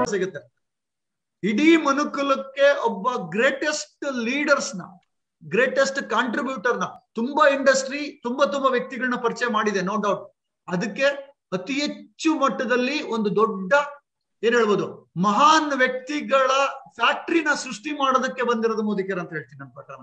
ಸಿಗುತ್ತೆ ಇಡೀ ಮನುಕುಲಕ್ಕೆ ಒಬ್ಬ ಗ್ರೇಟೆಸ್ಟ್ ಲೀಡರ್ಸ್ ನ ಗ್ರೇಟೆಸ್ಟ್ ಕಾಂಟ್ರಿಬ್ಯೂಟರ್ ನ ತುಂಬಾ ಇಂಡಸ್ಟ್ರಿ ತುಂಬಾ ತುಂಬಾ ವ್ಯಕ್ತಿಗಳನ್ನ ಪರಿಚಯ ಮಾಡಿದೆ ನೋ ಡೌಟ್ ಅದಕ್ಕೆ ಅತಿ ಹೆಚ್ಚು ಮಟ್ಟದಲ್ಲಿ ಒಂದು ದೊಡ್ಡ ಏನ್ ಹೇಳ್ಬೋದು ಮಹಾನ್ ವ್ಯಕ್ತಿಗಳ ಫ್ಯಾಕ್ಟ್ರಿನ ಸೃಷ್ಟಿ ಮಾಡೋದಕ್ಕೆ ಬಂದಿರೋದು ಮೋದಿಕರ್ ಅಂತ ಹೇಳ್ತೀನಿ ನನ್ನ ಪ್ರಕಾರ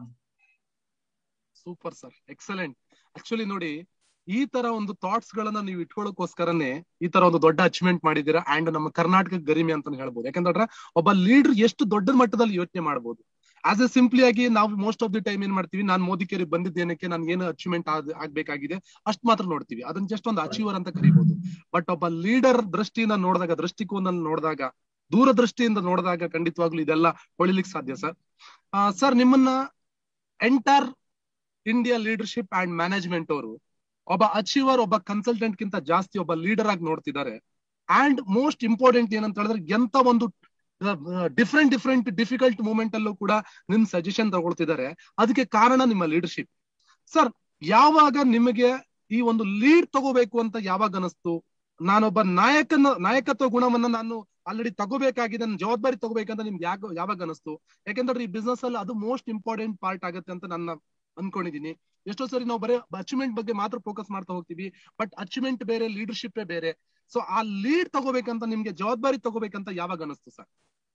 ಸೂಪರ್ ಸರ್ ಎಕ್ಸಲೆಂಟ್ ಆಕ್ಚುಲಿ ನೋಡಿ ಈ ತರ ಒಂದು ಥಾಟ್ಸ್ ಗಳನ್ನ ನೀವು ಇಟ್ಕೊಳ್ಳೋಕೋಸ್ಕರನೇ ಈ ತರ ಒಂದು ದೊಡ್ಡ ಅಚೀವ್ಮೆಂಟ್ ಮಾಡಿದೀರಾ ಅಂಡ್ ನಮ್ಮ ಕರ್ನಾಟಕ ಗರಿಮೆ ಅಂತ ಹೇಳ್ಬೋದು ಯಾಕಂದ್ರೆ ಒಬ್ಬ ಲೀಡರ್ ಎಷ್ಟು ದೊಡ್ಡ ಮಟ್ಟದಲ್ಲಿ ಯೋಚನೆ ಮಾಡಬಹುದು ಆಸ್ ಎ ಸಿಂಪ್ಲಿ ಆಗಿ ನಾವು ಮೋಸ್ಟ್ ಆಫ್ ದಿ ಟೈಮ್ ಏನ್ ಮಾಡ್ತೀವಿ ನಾನು ಮೋದಿ ಕೇರಿ ಬಂದಿದ್ದೇನಕ್ಕೆ ನನ್ಗೆ ಏನು ಅಚೀವ್ಮೆಂಟ್ ಆಗ್ಬೇಕಾಗಿದೆ ಅಷ್ಟ್ ಮಾತ್ರ ನೋಡ್ತೀವಿ ಅದನ್ನ ಜಸ್ಟ್ ಒಂದು ಅಚೀವರ್ ಅಂತ ಕರಿಬಹುದು ಬಟ್ ಒಬ್ಬ ಲೀಡರ್ ದೃಷ್ಟಿಯಿಂದ ನೋಡಿದಾಗ ದೃಷ್ಟಿಕೋನದಲ್ಲಿ ನೋಡಿದಾಗ ದೂರದೃಷ್ಟಿಯಿಂದ ನೋಡಿದಾಗ ಖಂಡಿತವಾಗ್ಲೂ ಇದೆಲ್ಲ ಹೊಳಿಲಿಕ್ಕೆ ಸಾಧ್ಯ ಸರ್ ಸರ್ ನಿಮ್ಮನ್ನ entire India leadership and management ಅವರು ಒಬ್ಬ ಅಚೀವರ್ ಒಬ್ಬ ಕನ್ಸಲ್ಟೆಂಟ್ ಗಿಂತ ಜಾಸ್ತಿ ಒಬ್ಬ ಲೀಡರ್ ಆಗಿ ನೋಡ್ತಿದ್ದಾರೆ ಅಂಡ್ ಮೋಸ್ಟ್ ಇಂಪಾರ್ಟೆಂಟ್ ಏನಂತ ಹೇಳಿದ್ರೆ ಎಂತ ಒಂದು ಡಿಫ್ರೆಂಟ್ ಡಿಫ್ರೆಂಟ್ ಡಿಫಿಕಲ್ಟ್ ಮೂಮೆಂಟ್ ಅಲ್ಲೂ ಕೂಡ ನಿಮ್ ಸಜೆಷನ್ ತಗೊಳ್ತಿದ್ದಾರೆ ಅದಕ್ಕೆ ಕಾರಣ ನಿಮ್ಮ ಲೀಡರ್ಶಿಪ್ ಸರ್ ಯಾವಾಗ ನಿಮಗೆ ಈ ಒಂದು ಲೀಡ್ ತಗೋಬೇಕು ಅಂತ ಯಾವಾಗ ಅನಿಸ್ತು ನಾನೊಬ್ಬ ನಾಯಕನ ನಾಯಕತ್ವ ಗುಣವನ್ನ ನಾನು ಆಲ್ರೆಡಿ ತಗೋಬೇಕಾಗಿದೆ ನನ್ನ ಜವಾಬ್ದಾರಿ ತಗೋಬೇಕಂತ ನಿಮ್ಗೆ ಯಾಕ ಯಾವಾಗ ಅನಿಸ್ತು ಯಾಕಂದ್ರೆ ಈ ಬಿಸ್ನೆಸ್ ಅಲ್ಲಿ ಅದು ಮೋಸ್ಟ್ ಇಂಪಾರ್ಟೆಂಟ್ ಪಾರ್ಟ್ ಆಗುತ್ತೆ ಅಂತ ನನ್ನ ಅನ್ಕೊಂಡಿದೀನಿ ಎಷ್ಟೋ ಸರಿ ನಾವು ಬರೀ ಅಚೀವ್ಮೆಂಟ್ ಬಗ್ಗೆ ಮಾತ್ರ ಫೋಕಸ್ ಮಾಡ್ತಾ ಹೋಗ್ತೀವಿ ಬಟ್ ಅಚೀವ್ಮೆಂಟ್ ಬೇರೆ ಲೀಡರ್ಶಿಪ್ ಬೇರೆ ಸೊ ಆ ಲೀಡ್ ತಗೋಬೇಕಂತ ನಿಮ್ಗೆ ಜವಾಬ್ದಾರಿ ತಗೋಬೇಕಂತ ಯಾವಾಗ ಅನಿಸ್ತು ಸರ್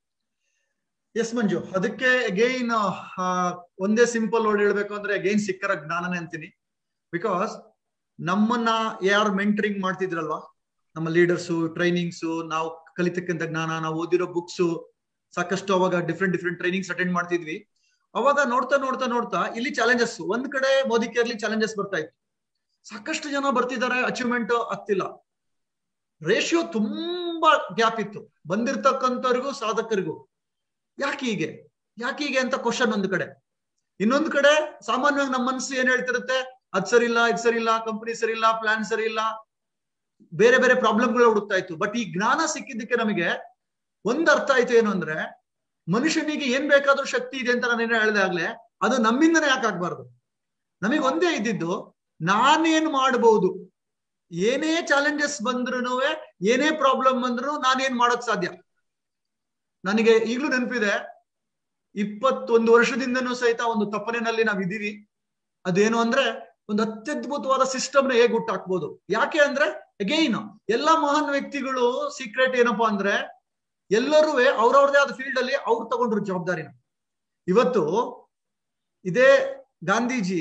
ಎಸ್ ಮಂಜು ಅದಕ್ಕೆ ಅಗೈನ್ ಒಂದೇ ಸಿಂಪಲ್ ವರ್ಡ್ ಹೇಳ್ಬೇಕು ಅಂದ್ರೆ ಅಗೈನ್ ಸಿಕ್ಕರ ಜ್ಞಾನನೇ ಅಂತೀನಿ ಬಿಕಾಸ್ ನಮ್ಮನ್ನ ಯಾರು ಮೆಂಟರಿಂಗ್ ಮಾಡ್ತಿದ್ರಲ್ವಾ ನಮ್ಮ ಲೀಡರ್ಸು ಟ್ರೈನಿಂಗ್ಸು ನಾವು ಕಲಿತಕ್ಕಂಥ ಜ್ಞಾನ ನಾವು ಓದಿರೋ ಬುಕ್ಸು ಸಾಕಷ್ಟು ಅವಾಗ ಡಿಫ್ರೆಂಟ್ ಡಿಫ್ರೆಂಟ್ ಟ್ರೈನಿಂಗ್ಸ್ ಅಟೆಂಡ್ ಮಾಡ್ತಿದ್ವಿ ಅವಾಗ ನೋಡ್ತಾ ನೋಡ್ತಾ ನೋಡ್ತಾ ಇಲ್ಲಿ ಚಾಲೆಂಜಸ್ ಒಂದ್ ಕಡೆ ಮೋದಿ ಕೇರ್ಲಿ ಚಾಲೆಂಜಸ್ ಬರ್ತಾ ಇತ್ತು ಸಾಕಷ್ಟು ಜನ ಬರ್ತಿದ್ದಾರೆ ಅಚೀವ್ಮೆಂಟ್ ಆಗ್ತಿಲ್ಲ ರೇಷಿಯೋ ತುಂಬಾ ಗ್ಯಾಪ್ ಇತ್ತು ಬಂದಿರ್ತಕ್ಕಂಥವ್ರಿಗೂ ಸಾಧಕರಿಗೂ ಯಾಕೆ ಹೀಗೆ ಯಾಕೆ ಹೀಗೆ ಅಂತ ಕ್ವಶನ್ ಒಂದ್ ಕಡೆ ಇನ್ನೊಂದ್ ಕಡೆ ಸಾಮಾನ್ಯವಾಗಿ ನಮ್ಮ ಮನಸ್ಸು ಏನ್ ಹೇಳ್ತಿರುತ್ತೆ ಅದ್ ಸರಿ ಇಲ್ಲ ಇದ್ ಸರಿ ಇಲ್ಲ ಕಂಪನಿ ಸರಿ ಇಲ್ಲ ಪ್ಲಾನ್ ಸರಿ ಇಲ್ಲ ಬೇರೆ ಬೇರೆ ಪ್ರಾಬ್ಲಮ್ಗಳು ಹುಡುಕ್ತಾ ಇತ್ತು ಬಟ್ ಈ ಜ್ಞಾನ ಸಿಕ್ಕಿದ್ದಕ್ಕೆ ನಮಗೆ ಒಂದ್ ಅರ್ಥ ಆಯ್ತು ಏನು ಅಂದ್ರೆ ಮನುಷ್ಯನಿಗೆ ಏನ್ ಬೇಕಾದ್ರೂ ಶಕ್ತಿ ಇದೆ ಅಂತ ನಾನು ಏನೋ ಹೇಳ್ದೆ ಆಗ್ಲೇ ಅದು ನಮ್ಮಿಂದನೇ ಯಾಕೆ ಆಗ್ಬಾರ್ದು ನಮಗೆ ಒಂದೇ ಇದ್ದಿದ್ದು ನಾನೇನ್ ಮಾಡಬಹುದು ಏನೇ ಚಾಲೆಂಜಸ್ ಬಂದ್ರು ಏನೇ ಪ್ರಾಬ್ಲಮ್ ಬಂದ್ರು ನಾನೇನ್ ಮಾಡೋಕ್ ಸಾಧ್ಯ ನನಗೆ ಈಗಲೂ ನೆನಪಿದೆ ಇಪ್ಪತ್ತೊಂದು ವರ್ಷದಿಂದನೂ ಸಹಿತ ಒಂದು ತಪ್ಪನೆನಲ್ಲಿ ನಾವ್ ಇದೀವಿ ಅದೇನು ಅಂದ್ರೆ ಒಂದು ಅತ್ಯದ್ಭುತವಾದ ಸಿಸ್ಟಮ್ನ ಹೇಗೆ ಹುಟ್ಟಾಕ್ಬೋದು ಯಾಕೆ ಅಂದ್ರೆ ಅಗೈನ್ ಎಲ್ಲಾ ಮಹಾನ್ ವ್ಯಕ್ತಿಗಳು ಸೀಕ್ರೆಟ್ ಏನಪ್ಪಾ ಅಂದ್ರೆ ಎಲ್ಲರೂ ಅವ್ರವ್ರದೇ ಆದ ಫೀಲ್ಡ್ ಅಲ್ಲಿ ಅವ್ರು ತಗೊಂಡ್ರು ಜವಾಬ್ದಾರಿನ ಇವತ್ತು ಇದೇ ಗಾಂಧೀಜಿ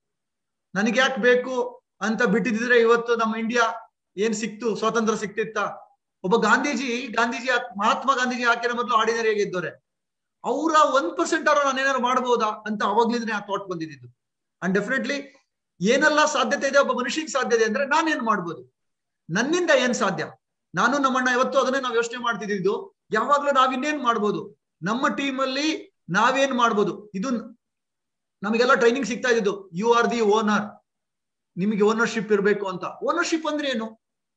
ನನಗೆ ಯಾಕೆ ಬೇಕು ಅಂತ ಬಿಟ್ಟಿದ್ರೆ ಇವತ್ತು ನಮ್ಮ ಇಂಡಿಯಾ ಏನ್ ಸಿಕ್ತು ಸ್ವಾತಂತ್ರ್ಯ ಸಿಕ್ತಿತ್ತ ಒಬ್ಬ ಗಾಂಧೀಜಿ ಗಾಂಧೀಜಿ ಮಹಾತ್ಮ ಗಾಂಧೀಜಿ ಹಾಕಿನ ಮೊದಲು ಆರ್ಡಿನರಿ ಆಗಿದ್ದವ್ರೆ ಅವರ ಒಂದ್ ಪರ್ಸೆಂಟ್ ಅವ್ರ ನಾನೇನಾದ್ರು ಮಾಡ್ಬೋದಾ ಅಂತ ಅವಾಗ್ಲಿಂದ ಆ ಥಾಟ್ ಬಂದಿದ್ದು ಅಂಡ್ ಡೆಫಿನೆಟ್ಲಿ ಏನೆಲ್ಲ ಸಾಧ್ಯತೆ ಇದೆ ಒಬ್ಬ ಮನುಷ್ಯಗೆ ಸಾಧ್ಯತೆ ಅಂದ್ರೆ ನಾನೇನ್ ಮಾಡ್ಬೋದು ನನ್ನಿಂದ ಏನ್ ಸಾಧ್ಯ ನಾನು ನಮ್ಮಣ್ಣ ಇವತ್ತು ಅದನ್ನೇ ನಾವು ಯೋಚನೆ ಮಾಡ್ತಿದ್ದು ಯಾವಾಗ್ಲೂ ನಾವ್ ಇನ್ನೇನ್ ಮಾಡ್ಬೋದು ನಮ್ಮ ಟೀಮ್ ಅಲ್ಲಿ ನಾವೇನ್ ಮಾಡ್ಬೋದು ಇದು ನಮಗೆಲ್ಲ ಟ್ರೈನಿಂಗ್ ಸಿಗ್ತಾ ಇದ್ದು ಯು ಆರ್ ದಿ ಓನರ್ ನಿಮಗೆ ಓನರ್ಶಿಪ್ ಇರಬೇಕು ಅಂತ ಓನರ್ಶಿಪ್ ಅಂದ್ರೆ ಏನು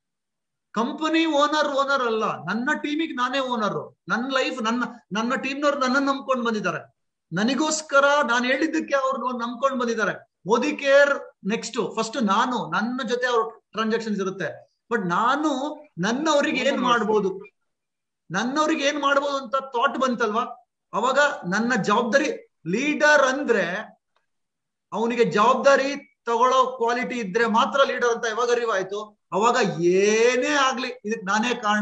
ಕಂಪನಿ ಓನರ್ ಓನರ್ ಅಲ್ಲ ನನ್ನ ಟೀಮಿಗೆ ನಾನೇ ಓನರ್ ನನ್ನ ಲೈಫ್ ನನ್ನ ನನ್ನ ಟೀಮ್ನವ್ರು ನನ್ನನ್ನು ನಂಬ್ಕೊಂಡು ಬಂದಿದ್ದಾರೆ ನನಗೋಸ್ಕರ ನಾನು ಹೇಳಿದ್ದಕ್ಕೆ ಅವ್ರು ನಂಬ್ಕೊಂಡು ಬಂದಿದ್ದಾರೆ ಮೋದಿ ಕೇರ್ ನೆಕ್ಸ್ಟ್ ಫಸ್ಟ್ ನಾನು ನನ್ನ ಜೊತೆ ಅವ್ರ ಟ್ರಾನ್ಸಾಕ್ಷನ್ಸ್ ಇರುತ್ತೆ ಬಟ್ ನಾನು ನನ್ನವರಿಗೆ ಏನ್ ಮಾಡ್ಬೋದು ನನ್ನವ್ರಿಗೆ ಏನ್ ಮಾಡ್ಬೋದು ಅಂತ ಥಾಟ್ ಬಂತಲ್ವಾ ಅವಾಗ ನನ್ನ ಜವಾಬ್ದಾರಿ ಲೀಡರ್ ಅಂದ್ರೆ ಅವನಿಗೆ ಜವಾಬ್ದಾರಿ ತಗೊಳ್ಳೋ ಕ್ವಾಲಿಟಿ ಇದ್ರೆ ಮಾತ್ರ ಲೀಡರ್ ಅಂತ ಯಾವಾಗ ಅರಿವಾಯ್ತು ಅವಾಗ ಏನೇ ಆಗ್ಲಿ ಇದಕ್ ನಾನೇ ಕಾರಣ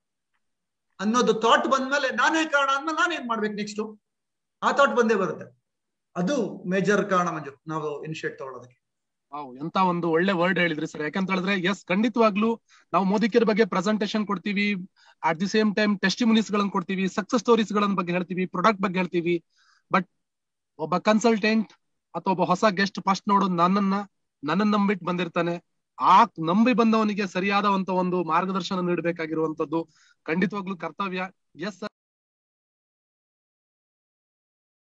ಅನ್ನೋದು ಥಾಟ್ ಬಂದ್ಮೇಲೆ ನಾನೇ ಕಾರಣ ಅಂದ್ಮೇಲೆ ನಾನೇನ್ ಮಾಡ್ಬೇಕು ನೆಕ್ಸ್ಟ್ ಆ ಥಾಟ್ ಬಂದೇ ಬರುತ್ತೆ ಅದು ಮೇಜರ್ ಕಾರಣ ಮಂಜು ನಾವು ಇನಿಷಿಯೇಟ್ ತಗೊಳ್ಳೋದಕ್ಕೆ ವಾವ್ ಎಂತ ಒಂದು ಒಳ್ಳೆ ವರ್ಡ್ ಹೇಳಿದ್ರಿ ಸರ್ ಯಾಕಂತ ಹೇಳಿದ್ರೆ ಎಸ್ ಖಂಡಿತವಾಗ್ಲೂ ನಾವು ಮೋದಿಕರ ಬಗ್ಗೆ ಪ್ರೆಸೆಂಟೇಶನ್ ಕೊಡ್ತೀವಿ at the same time testimonies ಗಳನ್ನ ಕೊಡ್ತೀವಿ ಸಕ್ಸಸ್ ಸ್ಟೋರೀಸ್ ಗಳನ್ನ ಬಗ್ಗೆ ಹೇಳ್ತೀವಿ ಪ್ರಾಡಕ್ಟ್ ಬಗ್ಗೆ ಹೇಳ್ತೀವಿ ಬಟ್ ಒಬ್ಬ ಕನ್ಸಲ್ಟೆಂಟ್ ಅಥವಾ ಒಬ್ಬ ಹೊಸ ಗೆಸ್ಟ್ ಫಸ್ಟ್ ನೋಡೋದು ನನ್ನನ್ನ ನನ್ನನ್ನ ನಂಬಿಟ್ಟು ಬಂದಿರ್ತಾನೆ ಆ ನಂಬಿ ಬಂದವನಿಗೆ ಸರಿಯಾದ ಒಂದು ಮಾರ್ಗದರ್ಶನ ನೀಡಬೇಕಾಗಿರುವಂತದ್ದು ಖಂಡಿತವಾಗ್ಲೂ ಕರ್ತವ್ಯ ಎಸ್